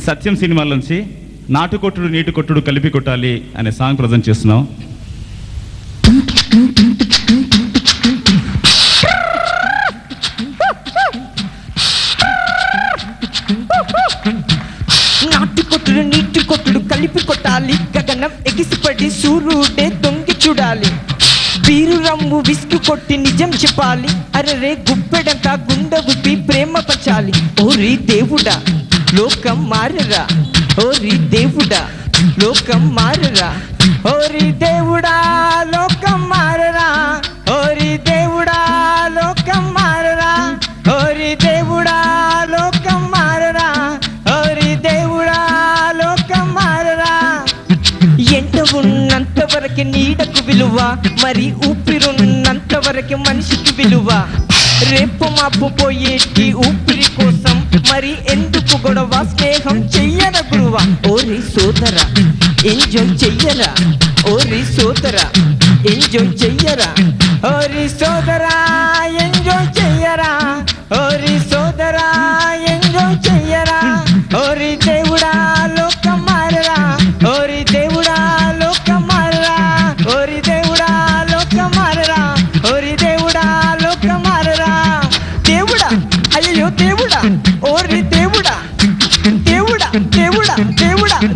సత్యం సినిమాలోంచి నాటు కొట్టుడు నీటి కొట్టుడు కలిపి కొట్టాలి అనే సాంగ్ ప్రజెంట్ చేస్తున్నాం నాటి కొట్టుడు నీటి కొట్టుడు కలిపి కొట్టాలి గగనం ఎగిసిపడి సూర్యుడే తొంగి చూడాలి బీరు రమ్ము విసుగు కొట్టి నిజం చెప్పాలి అరరే గుప్పెడంతా గుండె గుప్పి ప్రేమ పంచాలి ఓరి దేవుడా లోకం మారరా ఓరి దేవుడా లోకం మారరా ఓరి దేవుడా లోకం మారరా ఓరి దేవుడా లోకం మారరా ఓరి దేవుడా లోకం మారరా ఓరి దేవుడా లోకం మారరా ఎండ ఉన్నంత వరకు నీడకు విలువ మరి ఊపిరున్నంత వరకు మనిషికి విలువ రేపు మాపు పోయేటి ఊపిరి కోసం మరి ఎందుకు గొడవ స్నేహం చెయ్యర గురువ ఓరి సోదర ఎంజాయ్ చెయ్యరా ఓరి సోదర ఎంజాయ్ చెయ్యరా ఓరి సోదరా ఎంజాయ్ చెయ్యరా ఓరి సోదరా ఎంజాయ్ చెయ్యరా ఓరి దేవుడా లోకం మారరా ఓరి దేవుడా లోకం మారరా ఓరి దేవుడా లోకం మారరా ఓరి దేవుడా లోకం మారరా దేవుడా అయ్యో దేవుడా ఓరి దేవుడా దేవుడా దేవుడా దేవుడా